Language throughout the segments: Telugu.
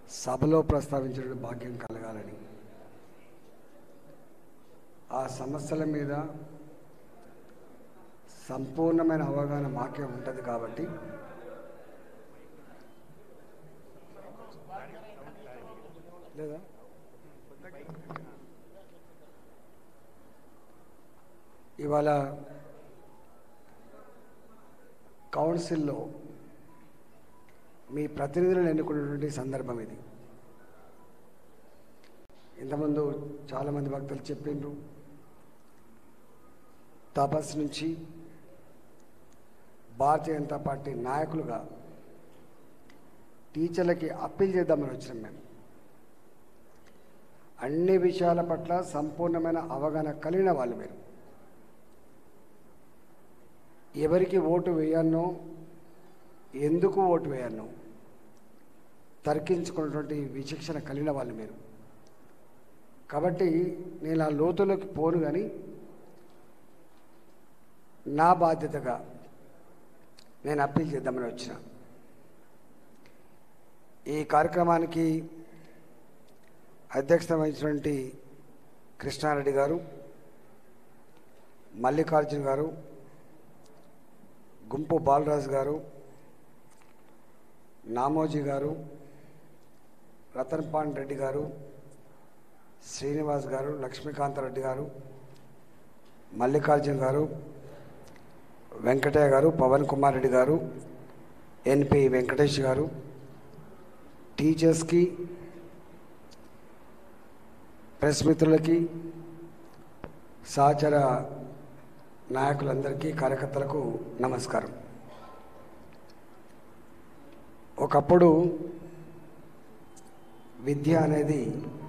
సభలో ప్రస్తావించిన భాగ్యం కలగాలని ఆ సమస్యల మీద సంపూర్ణమైన అవగాహన మాకే ఉంటుంది కాబట్టి లేదా ఇవాళ కౌన్సిల్లో మీ ప్రతినిధులను ఎన్నుకున్నటువంటి సందర్భం ఇది ఇంతకుముందు చాలామంది భక్తులు చెప్పిండ్రు తపస్సు నుంచి భారతీయ జనతా పార్టీ నాయకులుగా టీచర్లకి అప్పీల్ చేద్దామని వచ్చినాం మేము అన్ని విషయాల పట్ల సంపూర్ణమైన అవగాహన కలిగిన వాళ్ళు మీరు ఎవరికి ఓటు వేయన్నో ఎందుకు ఓటు వేయన్నో తర్కించుకున్నటువంటి విచక్షణ కలిగిన వాళ్ళు మీరు కాబట్టి నేను ఆ లోతులోకి పోను కానీ నా బాధ్యతగా నేను అప్పీల్ చేద్దామని వచ్చిన ఈ కార్యక్రమానికి అధ్యక్షత వహించినటువంటి కృష్ణారెడ్డి గారు మల్లికార్జున్ గారు గుంపు బాలరాజు గారు నామోజీ గారు రతన్ పాండ్ రెడ్డి గారు శ్రీనివాస్ గారు లక్ష్మీకాంతరెడ్డి గారు మల్లికార్జున్ గారు వెంకటయ్య గారు పవన్ కుమార్ రెడ్డి గారు ఎన్పి వెంకటేష్ గారు టీచర్స్కి ప్రెస్ మిత్రులకి సహచర నాయకులందరికీ కార్యకర్తలకు నమస్కారం ఒకప్పుడు విద్య అనేది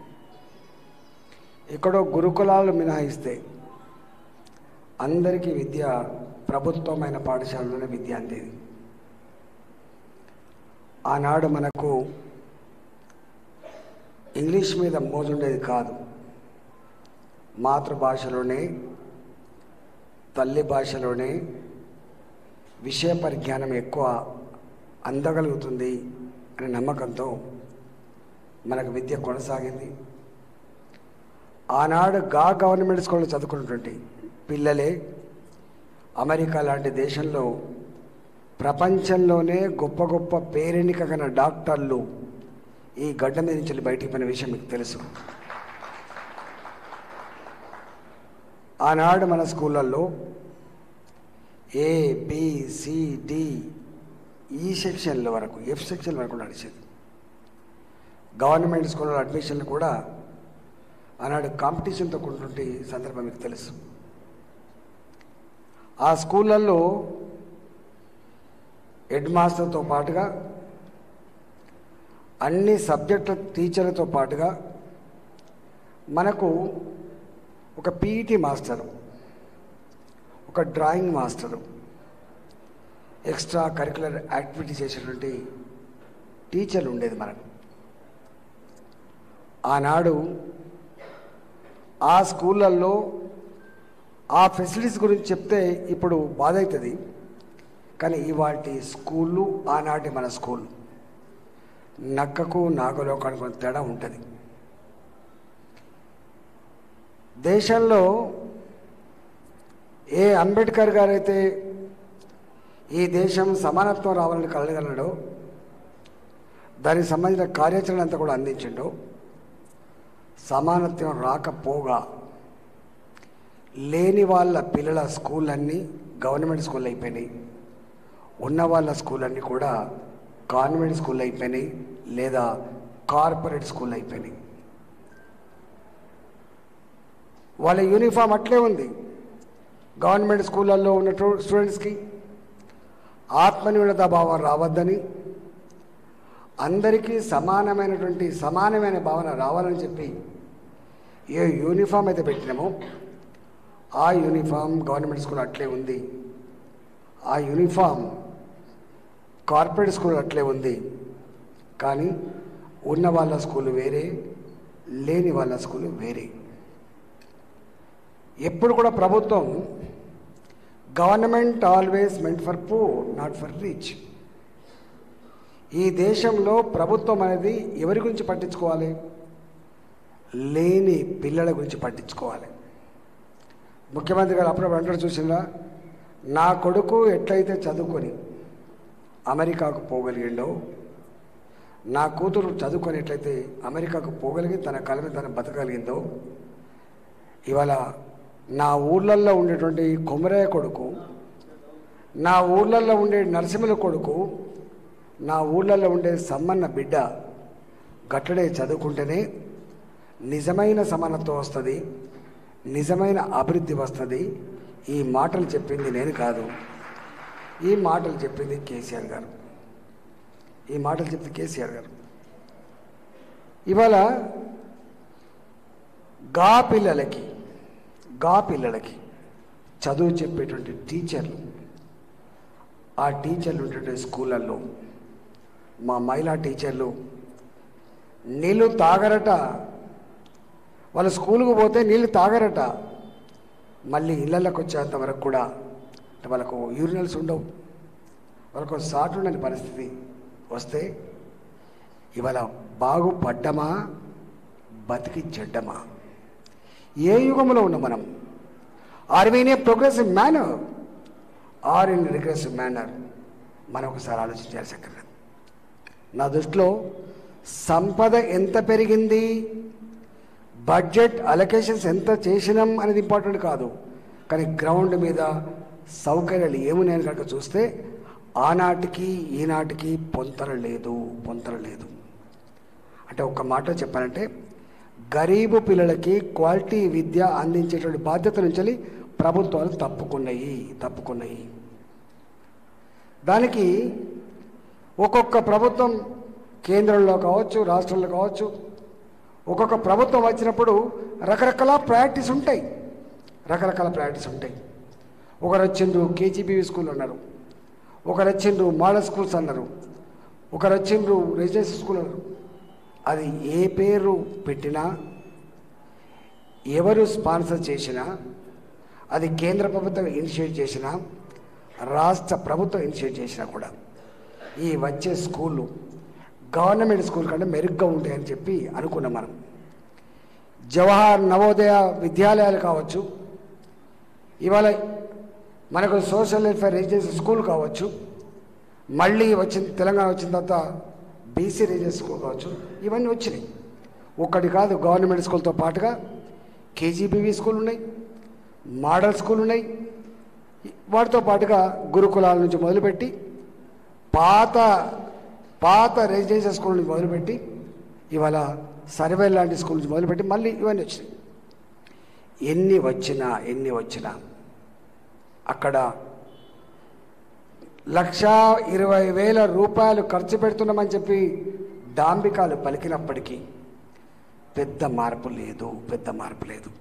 ఎక్కడో గురుకులాలు మినహాయిస్తే అందరికీ విద్య ప్రభుత్వమైన పాఠశాలలోనే విద్య అందేది ఆనాడు మనకు ఇంగ్లీష్ మీద మోజుండేది కాదు మాతృభాషలోనే తల్లి భాషలోనే విషయ పరిజ్ఞానం ఎక్కువ అందగలుగుతుంది అనే నమ్మకంతో మనకు విద్య కొనసాగింది ఆనాడు గా గవర్నమెంట్ స్కూల్లో చదువుకున్నటువంటి పిల్లలే అమెరికా లాంటి దేశంలో ప్రపంచంలోనే గొప్ప గొప్ప పేరెన్నిక గల డాక్టర్లు ఈ గడ్డ మీద నుంచి బయటికి పోయిన విషయం మీకు తెలుసు ఆనాడు మన స్కూళ్ళల్లో ఏ బి సి డి ఈ సెక్షన్ల వరకు ఎఫ్ సెక్షన్ వరకు నడిచేది గవర్నమెంట్ స్కూల్లో అడ్మిషన్లు కూడా ఆనాడు కాంపిటీషన్తో కూడినటువంటి సందర్భం మీకు తెలుసు ఆ స్కూళ్ళల్లో హెడ్ మాస్టర్తో పాటుగా అన్ని సబ్జెక్టుల టీచర్లతో పాటుగా మనకు ఒక పీఈటీ మాస్టరు ఒక drawing master extra curricular activity చేసేటువంటి టీచర్లు ఉండేది మనకు ఆనాడు ఆ స్కూళ్ళల్లో ఆ ఫెసిలిటీస్ గురించి చెప్తే ఇప్పుడు బాధ అవుతుంది కానీ ఇవాటి స్కూళ్ళు ఆనాటి మన స్కూల్ నక్కకు నాగలోకానికి కొంత తేడా ఉంటుంది దేశంలో ఏ అంబేద్కర్ గారైతే ఈ దేశం సమానత్వం రావాలని కలగలడో దానికి సంబంధించిన కార్యాచరణ అంతా కూడా అందించిండో సమానత్వం రాకపోగా లేని వాళ్ళ పిల్లల స్కూళ్ళన్నీ గవర్నమెంట్ స్కూల్ అయిపోయినాయి ఉన్న వాళ్ళ స్కూల్ అన్నీ కూడా కాన్వెంట్ స్కూల్ అయిపోయినాయి లేదా కార్పొరేట్ స్కూల్ అయిపోయినాయి వాళ్ళ యూనిఫామ్ అట్లే ఉంది గవర్నమెంట్ స్కూళ్ళల్లో ఉన్న స్టూడెంట్స్కి ఆత్మన్యూనత భావం రావద్దని అందరికీ సమానమైనటువంటి సమానమైన భావన రావాలని చెప్పి ఏ యూనిఫామ్ అయితే పెట్టినామో ఆ యూనిఫామ్ గవర్నమెంట్ స్కూల్ అట్లే ఉంది ఆ యూనిఫామ్ కార్పొరేట్ స్కూల్ అట్లే ఉంది కానీ ఉన్న వాళ్ళ స్కూల్ వేరే లేని వాళ్ళ స్కూల్ వేరే ఎప్పుడు కూడా ప్రభుత్వం government always meant for poor not for rich ఈ దేశంలో ప్రభుత్వం అనేది ఎవరి గురించి పట్టించుకోవాలి లేని పిల్లల గురించి పట్టించుకోవాలి ముఖ్యమంత్రి గారు అప్పుడప్పుడు అంటాడు చూసిందా నా కొడుకు ఎట్లయితే చదువుకొని అమెరికాకు పోగలిగిండో నా కూతురు చదువుకొని ఎట్లయితే అమెరికాకు పోగలిగి తన కళని తన బతకగలిగిందో ఇవాళ నా ఊర్లల్లో ఉండేటువంటి కొమరయ్య కొడుకు నా ఊర్లల్లో ఉండే నరసింహుల కొడుకు నా ఊర్లలో ఉండే సమ్మన్న బిడ్డ గట్టడే చదువుకుంటేనే నిజమైన సమానత్వం వస్తుంది నిజమైన అభివృద్ధి వస్తుంది ఈ మాటలు చెప్పింది నేను కాదు ఈ మాటలు చెప్పింది కేసీఆర్ గారు ఈ మాటలు చెప్పింది కేసీఆర్ గారు ఇవాళ గా పిల్లలకి గా పిల్లలకి చదువు చెప్పేటువంటి టీచర్లు ఆ టీచర్లు ఉండేటువంటి స్కూళ్ళల్లో మా మహిళా టీచర్లు నీళ్ళు తాగరట వాళ్ళ స్కూల్కి పోతే నీళ్ళు తాగరట మళ్ళీ ఇళ్ళకి వచ్చేంత వరకు కూడా అంటే వాళ్ళకు యూరినల్స్ ఉండవు వాళ్ళకు సాటు ఉండని పరిస్థితి వస్తే ఇవాళ బాగుపడ్డమా బతికి చెడ్డమా ఏ యుగంలో ఉన్నాం మనం are we in a progressive manner or in regressive manner మనం ఒకసారి ఆలోచించాల్సి అక్కడ నా దృష్టిలో సంపద ఎంత పెరిగింది బడ్జెట్ అలొకేషన్స్ ఎంత చేసినాం అనేది ఇంపార్టెంట్ కాదు కానీ గ్రౌండ్ మీద సౌకర్యాలు ఏమున్నాయని కనుక చూస్తే ఆనాటికి ఈనాటికి పొంతర లేదు పొంతర లేదు అంటే ఒక మాట చెప్పాలంటే గరీబు పిల్లలకి క్వాలిటీ విద్య అందించేటువంటి బాధ్యత నుంచి ప్రభుత్వాలు తప్పుకున్నాయి తప్పుకున్నాయి దానికి ఒక్కొక్క ప్రభుత్వం కేంద్రంలో కావచ్చు రాష్ట్రంలో కావచ్చు ఒక్కొక్క ప్రభుత్వం వచ్చినప్పుడు రకరకాల ప్రయారిటీస్ ఉంటాయి రకరకాల ప్రయారిటీస్ ఉంటాయి ఒకరు వచ్చిండ్రు కేజీబీవీ స్కూల్ అన్నారు ఒకరు వచ్చిండ్రు మోడల్ స్కూల్స్ అన్నారు ఒకరు వచ్చిండ్రు రెసిడెన్షియల్ స్కూల్ అన్నారు అది ఏ పేరు పెట్టినా ఎవరు స్పాన్సర్ చేసినా అది కేంద్ర ప్రభుత్వం ఇనిషియేట్ చేసినా రాష్ట్ర ప్రభుత్వం ఇనిషియేట్ చేసినా కూడా ఈ వచ్చే స్కూళ్ళు గవర్నమెంట్ స్కూల్ కంటే మెరుగ్గా ఉంటాయని చెప్పి అనుకున్నాం మనం జవహర్ నవోదయ విద్యాలయాలు కావచ్చు ఇవాళ మనకు సోషల్ వెల్ఫేర్ రెసిడెన్సీ స్కూల్ కావచ్చు మళ్ళీ వచ్చిన తెలంగాణ వచ్చిన తర్వాత బీసీ రెసిడెన్సీ స్కూల్ కావచ్చు ఇవన్నీ వచ్చినాయి ఒక్కటి కాదు గవర్నమెంట్ స్కూల్తో పాటుగా కేజీబీవీ స్కూల్ ఉన్నాయి మోడల్ స్కూల్ ఉన్నాయి వాటితో పాటుగా గురుకులాల నుంచి మొదలుపెట్టి పాత పాత రెసిడెన్షియల్ స్కూల్ నుంచి మొదలుపెట్టి ఇవాళ సర్వే లాంటి స్కూల్ నుంచి మొదలుపెట్టి మళ్ళీ ఇవన్నీ వచ్చినాయి ఎన్ని వచ్చినా ఎన్ని వచ్చినా అక్కడ లక్షా ఇరవై వేల రూపాయలు ఖర్చు పెడుతున్నామని చెప్పి డాంబికాలు పలికినప్పటికీ పెద్ద మార్పు లేదు పెద్ద మార్పు లేదు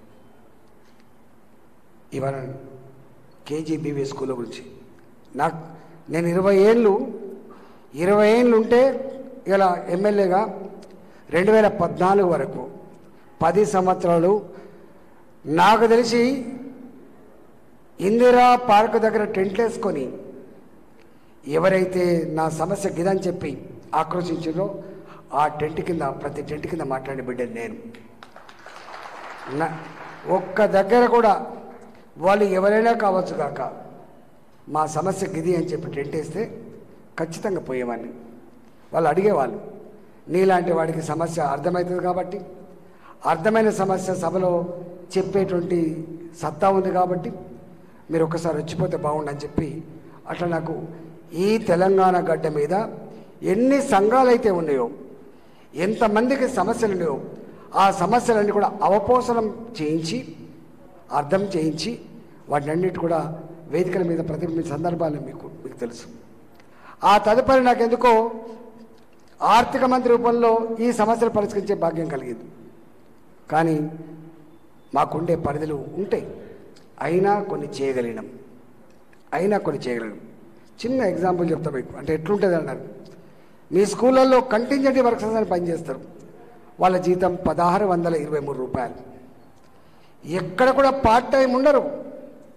ఇవాళ కేజీబీవీ స్కూల్ గురించి నాకు నేను ఇరవై ఏళ్ళు ఇరవై ఏళ్ళు ఉంటే ఇలా ఎమ్మెల్యేగా రెండు వేల పద్నాలుగు వరకు పది సంవత్సరాలు నాకు తెలిసి ఇందిరా పార్క్ దగ్గర టెంట్లు వేసుకొని ఎవరైతే నా సమస్య గిదని చెప్పి ఆక్రోశించారో ఆ టెంట్ కింద ప్రతి టెంట్ కింద మాట్లాడిన బిడ్డని నేను నా ఒక్క దగ్గర కూడా వాళ్ళు ఎవరైనా కావచ్చు కాక మా సమస్య గిది అని చెప్పి టెంట్ వేస్తే ఖచ్చితంగా పోయేవాడిని వాళ్ళు అడిగేవాళ్ళు నీలాంటి వాడికి సమస్య అర్థమవుతుంది కాబట్టి అర్థమైన సమస్య సభలో చెప్పేటువంటి సత్తా ఉంది కాబట్టి మీరు ఒక్కసారి వచ్చిపోతే బాగుండని చెప్పి అట్లా నాకు ఈ తెలంగాణ గడ్డ మీద ఎన్ని సంఘాలు అయితే ఉన్నాయో ఎంతమందికి సమస్యలు ఉన్నాయో ఆ సమస్యలన్నీ కూడా అవపోసనం చేయించి అర్థం చేయించి వాటినన్నిటి కూడా వేదికల మీద ప్రతిబింబించిన సందర్భాలు మీకు మీకు తెలుసు ఆ తదుపరి నాకు ఎందుకో ఆర్థిక మంత్రి రూపంలో ఈ సమస్యలు పరిష్కరించే భాగ్యం కలిగింది కానీ మాకుండే పరిధులు ఉంటాయి అయినా కొన్ని చేయగలిగినాం అయినా కొన్ని చేయగలిగినాం చిన్న ఎగ్జాంపుల్ చెప్తా మీకు అంటే ఎట్లుంటుంది అన్నారు మీ స్కూళ్ళల్లో కంటింజెంట్ వర్కర్స్ అని పనిచేస్తారు వాళ్ళ జీతం పదహారు వందల ఇరవై మూడు రూపాయలు ఎక్కడ కూడా పార్ట్ టైం ఉండరు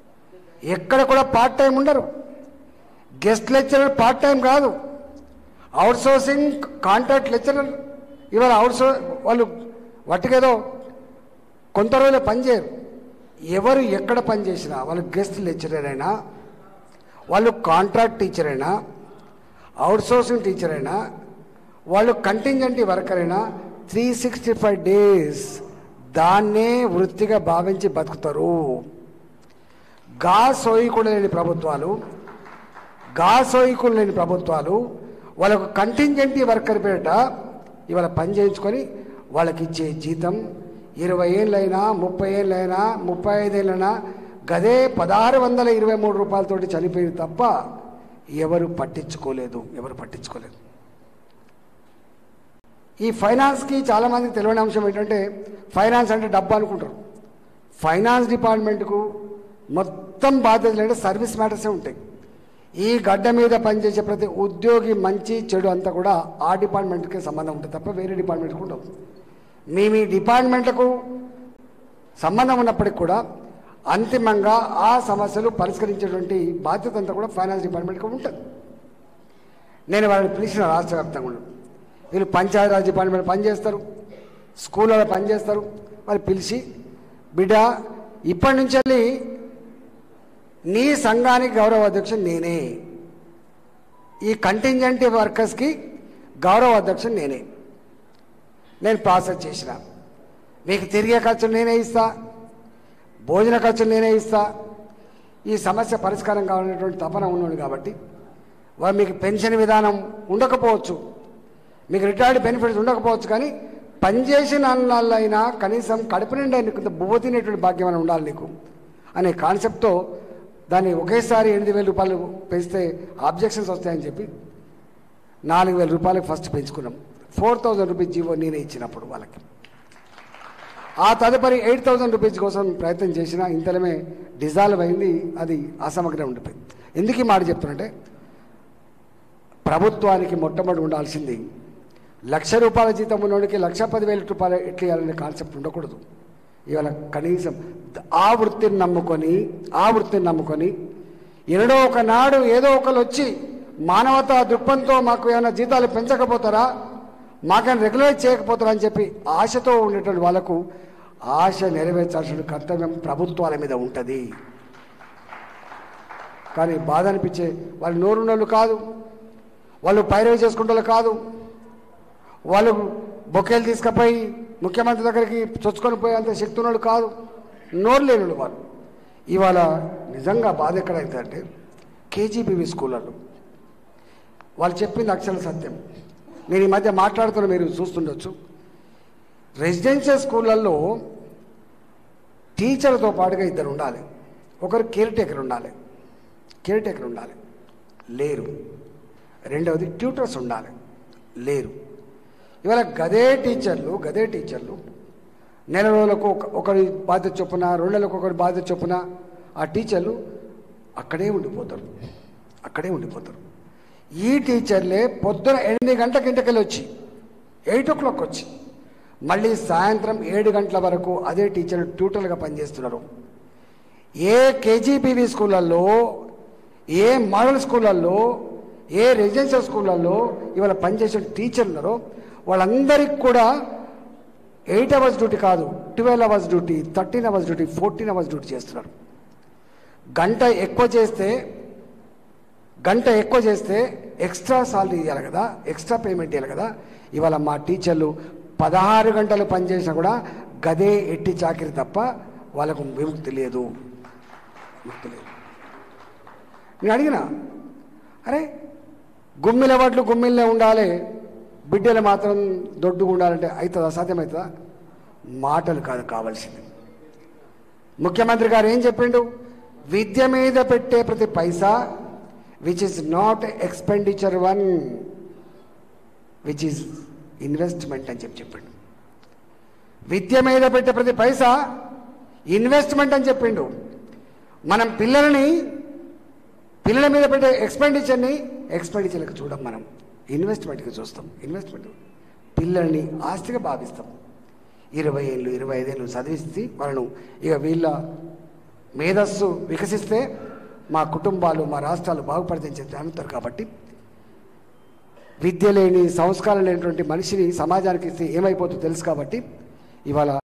ఎక్కడ కూడా పార్ట్ టైం ఉండరు గెస్ట్ లెక్చరర్ పార్ట్ టైం కాదు అవుట్సోర్సింగ్ కాంట్రాక్ట్ లెక్చరర్ ఇవాళ అవుట్సో వాళ్ళు వట్టికేదో కొంత రోజులు పనిచేయరు ఎవరు ఎక్కడ పనిచేసినా వాళ్ళు గెస్ట్ లెక్చరర్ అయినా వాళ్ళు కాంట్రాక్ట్ టీచర్ అయినా అవుట్సోర్సింగ్ టీచర్ అయినా వాళ్ళు కంటింజెంట్ వర్కర్ అయినా త్రీ సిక్స్టీ ఫైవ్ డేస్ దాన్నే వృత్తిగా భావించి బతుకుతారు గా సోయికుడు లేని ప్రభుత్వాలు గా సోయికులు లేని ప్రభుత్వాలు వాళ్ళకు కంటింజెంట్ వర్కర్ పేరిట ఇవాళ పని చేయించుకొని వాళ్ళకి ఇచ్చే జీతం ఇరవై ఏళ్ళైనా ముప్పై ఏళ్ళైనా ముప్పై ఐదేళ్ళైనా గదే పదహారు వందల ఇరవై మూడు రూపాయలతోటి చనిపోయింది తప్ప ఎవరు పట్టించుకోలేదు ఎవరు పట్టించుకోలేదు ఈ ఫైనాన్స్కి చాలామందికి తెలియని అంశం ఏంటంటే ఫైనాన్స్ అంటే డబ్బు అనుకుంటారు ఫైనాన్స్ డిపార్ట్మెంట్కు మొత్తం బాధ్యతలు అంటే సర్వీస్ మ్యాటర్సే ఉంటాయి ఈ గడ్డ మీద పనిచేసే ప్రతి ఉద్యోగి మంచి చెడు అంతా కూడా ఆ డిపార్ట్మెంట్కి సంబంధం ఉంటుంది తప్ప వేరే డిపార్ట్మెంట్కి ఉండవు మీ మీ డిపార్ట్మెంట్లకు సంబంధం ఉన్నప్పటికి కూడా అంతిమంగా ఆ సమస్యలు పరిష్కరించేటువంటి బాధ్యత అంతా కూడా ఫైనాన్స్ డిపార్ట్మెంట్కి ఉంటుంది నేను వాళ్ళని పిలిచిన రాష్ట్ర వ్యాప్తంగా ఉన్న. వీళ్ళు పంచాయతీరాజ్ డిపార్ట్మెంట్ పనిచేస్తారు స్కూళ్ళలో పనిచేస్తారు వాళ్ళు పిలిచి బిడ్డ ఇప్పటి నుంచి వెళ్ళి నీ సంఘానికి గౌరవ అధ్యక్షుడు నేనే ఈ కంటింజెంట్ వర్కర్స్కి గౌరవ అధ్యక్షుడు నేనే నేను ప్రాసెస్ చేసిన మీకు తిరిగే ఖర్చులు నేనే ఇస్తా భోజన ఖర్చులు నేనే ఇస్తా ఈ సమస్య పరిష్కారం కావాలనేటువంటి తపన ఉన్నాడు కాబట్టి వారు మీకు పెన్షన్ విధానం ఉండకపోవచ్చు మీకు రిటైర్డ్ బెనిఫిట్స్ ఉండకపోవచ్చు కానీ పనిచేసిన అన్నాళ్ళైనా కనీసం కడుపు నిండా నీకు బువ్వ తినేటువంటి భాగ్యం అని ఉండాలి నీకు అనే కాన్సెప్ట్తో దాన్ని ఒకేసారి ఎనిమిది వేల రూపాయలు పెంచితే ఆబ్జెక్షన్స్ వస్తాయని చెప్పి నాలుగు వేల రూపాయలకు ఫస్ట్ పెంచుకున్నాం ఫోర్ థౌజండ్ రూపీస్ జీవో నేనే ఇచ్చినప్పుడు వాళ్ళకి ఆ తదుపరి ఎయిట్ థౌజండ్ రూపీస్ కోసం ప్రయత్నం చేసినా ఇంతలమే డిజాల్వ్ అయింది అది అసమగ్రం ఉండిపోయింది ఎందుకు ఈ మాట చెప్తున్నంటే ప్రభుత్వానికి మొట్టమొదటి ఉండాల్సింది లక్ష రూపాయల జీతం ఉన్నోడికి లక్ష పదివేల రూపాయలు ఎట్లా ఇవ్వాలనే కాన్సెప్ట్ ఉండకూడదు ఇవాళ కనీసం ఆ వృత్తిని నమ్ముకొని ఆ వృత్తిని నమ్ముకొని ఎన్నడో ఒకనాడు ఏదో ఒకరు వచ్చి మానవతా దృక్పంతో మాకు ఏమైనా జీతాలు పెంచకపోతారా మాకైనా రెగ్యులైజ్ చేయకపోతారా అని చెప్పి ఆశతో ఉండేటువంటి వాళ్ళకు ఆశ నెరవేర్చాల్సిన కర్తవ్యం ప్రభుత్వాల మీద ఉంటుంది కానీ బాధ అనిపించే వాళ్ళు నోరున్నోళ్ళు కాదు వాళ్ళు పైరవి చేసుకుంటే కాదు వాళ్ళు బొకేలు తీసుకుపోయి ముఖ్యమంత్రి దగ్గరికి చొచ్చుకొని పోయేంత శక్తి ఉన్నాడు కాదు నోరు లేనుడు వాళ్ళు ఇవాళ నిజంగా బాధ ఎక్కడైతే కేజీబీవీ స్కూళ్ళలో వాళ్ళు చెప్పింది అక్షర సత్యం నేను ఈ మధ్య మాట్లాడుతున్న మీరు చూస్తుండొచ్చు రెసిడెన్షియల్ స్కూళ్ళల్లో టీచర్తో పాటుగా ఇద్దరు ఉండాలి ఒకరు కేర్ టేకర్ ఉండాలి కేర్ టేకర్ ఉండాలి లేరు రెండవది ట్యూటర్స్ ఉండాలి లేరు ఇవాళ గదే టీచర్లు గదే టీచర్లు నెల రోజులకు ఒక ఒకరి బాధ్యత చొప్పున రెండు నెలలకు ఒకరి బాధ్యత చొప్పున ఆ టీచర్లు అక్కడే ఉండిపోతారు అక్కడే ఉండిపోతారు ఈ టీచర్లే పొద్దున ఎనిమిది గంటల ఇంటికెళ్ళి వచ్చి ఎయిట్ ఓ క్లాక్ వచ్చి మళ్ళీ సాయంత్రం ఏడు గంటల వరకు అదే టీచర్లు ట్యూటర్లుగా పనిచేస్తున్నారు ఏ కేజీబీవీ స్కూళ్ళల్లో ఏ మోడల్ స్కూళ్ళల్లో ఏ రెసిడెన్షియల్ స్కూళ్ళల్లో ఇవాళ పనిచేసే టీచర్లు ఉన్నారో వాళ్ళందరికీ కూడా ఎయిట్ అవర్స్ డ్యూటీ కాదు twelve hours duty thirteen hours duty fourteen hours duty చేస్తున్నారు గంట ఎక్కువ చేస్తే గంట ఎక్కువ చేస్తే ఎక్స్ట్రా సాలరీ ఇవ్వాలి కదా ఎక్స్ట్రా పేమెంట్ ఇవ్వాలి కదా ఇవాళ మా టీచర్లు పదహారు గంటలు పనిచేసినా కూడా గదే ఎట్టి చాకిరి తప్ప వాళ్ళకు విముక్తి లేదు విముక్తి లేదు నేను అడిగిన అరే గుమ్మిల వడ్లు గుమ్మిల్లే ఉండాలి బిడ్డలు మాత్రం దొడ్డుగా ఉండాలంటే అవుతుందా సాధ్యమవుతుందా మాటలు కాదు కావాల్సింది ముఖ్యమంత్రి గారు ఏం చెప్పిండు విద్య మీద పెట్టే ప్రతి పైసా which is not expenditure one which is investment అని చెప్పి చెప్పిండు విద్య మీద పెట్టే ప్రతి పైసా ఇన్వెస్ట్మెంట్ అని చెప్పిండు మనం పిల్లలని పిల్లల మీద పెట్టే ఎక్స్పెండిచర్ని ఎక్స్పెండిచర్లకు చూడం మనం ఇన్వెస్ట్మెంట్కి చూస్తాం ఇన్వెస్ట్మెంట్ పిల్లల్ని ఆస్తిగా భావిస్తాం ఇరవై ఏళ్ళు ఇరవై ఐదేళ్ళు చదివిస్తే వాళ్ళను ఇక వీళ్ళ మేధస్సు వికసిస్తే మా కుటుంబాలు మా రాష్ట్రాలు బాగుపడతాయని చెప్పి అనుతారు కాబట్టి విద్య లేని సంస్కారం లేనటువంటి మనిషిని సమాజానికి ఇస్తే ఏమైపోతుందో తెలుసు కాబట్టి ఇవాళ